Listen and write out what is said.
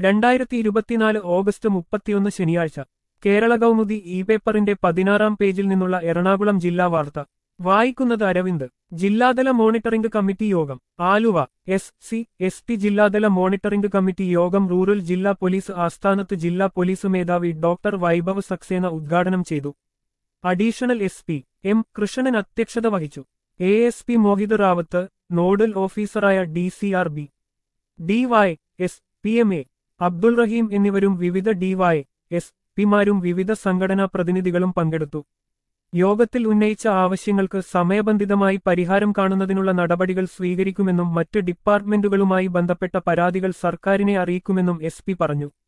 രണ്ടായിരത്തി ഇരുപത്തിനാല് ഓഗസ്റ്റ് മുപ്പത്തിയൊന്ന് ശനിയാഴ്ച കേരള കൗമുദി ഇ പേപ്പറിന്റെ പതിനാറാം പേജിൽ നിന്നുള്ള എറണാകുളം ജില്ലാ വാർത്ത വായിക്കുന്നത് അരവിന്ദ് ജില്ലാതല മോണിറ്ററിംഗ് കമ്മിറ്റി യോഗം Aluva S C S T ജില്ലാതല മോണിറ്ററിംഗ് കമ്മിറ്റി യോഗം റൂറൽ ജില്ലാ പോലീസ് ആസ്ഥാനത്ത് ജില്ലാ പോലീസ് മേധാവി ഡോക്ടർ വൈഭവ് സക്സേന ഉദ്ഘാടനം ചെയ്തു additional S P M Krishnan അധ്യക്ഷത വഹിച്ചു A S P Mohit Rawat nodal ഓഫീസറായ D C R B D Y S P M A Abdul Raheem എന്നിവരും വിവിധ ഡി വൈ എസ് പിമാരും വിവിധ സംഘടനാ പ്രതിനിധികളും പങ്കെടുത്തു യോഗത്തിൽ ഉന്നയിച്ച ആവശ്യങ്ങൾക്ക് സമയബന്ധിതമായി പരിഹാരം കാണുന്നതിനുള്ള നടപടികൾ സ്വീകരിക്കുമെന്നും മറ്റ് ഡിപ്പാർട്ട്മെന്റുകളുമായി ബന്ധപ്പെട്ട പരാതികൾ സർക്കാരിനെ അറിയിക്കുമെന്നും എസ് പറഞ്ഞു